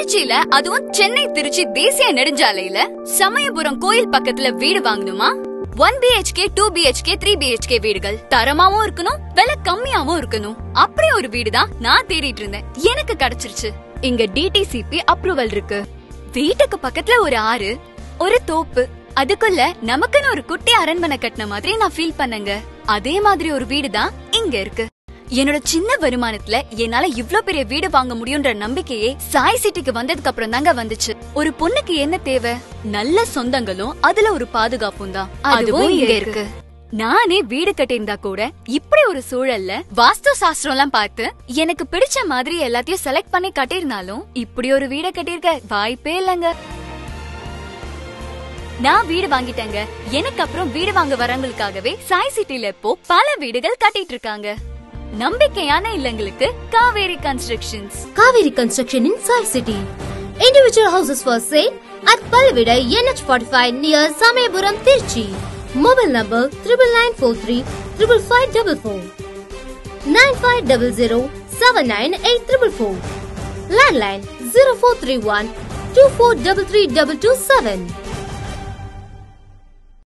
திருச்சியில அதுவும் சென்னை திருச்சி தேசிய நெடுஞ்சாலையில சமயபுரம் கோயில் பக்கத்துல வீடு வாங்கணுமா one BHK two BHK three BHK வீடுகள் தரமாவும் இருக்கணும் விலை கம்மியாவும் இருக்கணும் அப்படி ஒரு வீடு தான் நான் தேடிட்டு இருந்தேன் எனக்கு கிடைச்சிருச்சு இங்க டிடிசிபி அப்ரூவல் இருக்கு வீட்டுக்கு பக்கத்துல ஒரு ஆறு ஒரு தோப்பு அதுக்குள்ள நமக்குன்னு ஒரு குட்டி அரண்மனை கட்டின மாதிரி நான் ஃபீல் பண்ணேங்க அதே மாதிரி ஒரு வீடு தான் இங்க இருக்கு என்னோட சின்ன வருமானத்துல என்னால இவ்ளோ பெரிய வீடு வாங்க முடியும்ன்ற நம்பிக்கையே சாய் சிட்டிக்கு வந்ததுக்கு அப்புறம் தாங்க வந்துச்சு ஒரு பொண்ணுக்கு என்ன தேவை நல்ல சொந்தங்களும் அதுல ஒரு பாதுகாப்பும் தான் அதுவும் இங்க இருக்கு நானே வீடு கட்டியிருந்தா கூட இப்படி ஒரு சூழல்ல வாஸ்து சாஸ்திரம் எல்லாம் பார்த்து எனக்கு பிடிச்ச மாதிரி எல்லாத்தையும் செலக்ட் பண்ணி கட்டியிருந்தாலும் இப்படி ஒரு வீட கட்டியிருக்க வாய்ப்பே இல்லைங்க நான் வீடு வாங்கிட்டேங்க எனக்கு அப்புறம் வீடு வாங்க வரவங்களுக்காகவே சாய் சிட்டில இப்போ பல வீடுகள் கட்டிட்டு இருக்காங்க நம்பிக்கையான இல்லங்களுக்கு Kaveri constructions Kaveri Construction in Sai City. Individual houses for sale at Palvidai NH45 near Samayapuram, Tirchi. Mobile number triple nine four three triple five double four nine five double zero seven nine eight triple four. Landline zero four three one two four double three double two seven.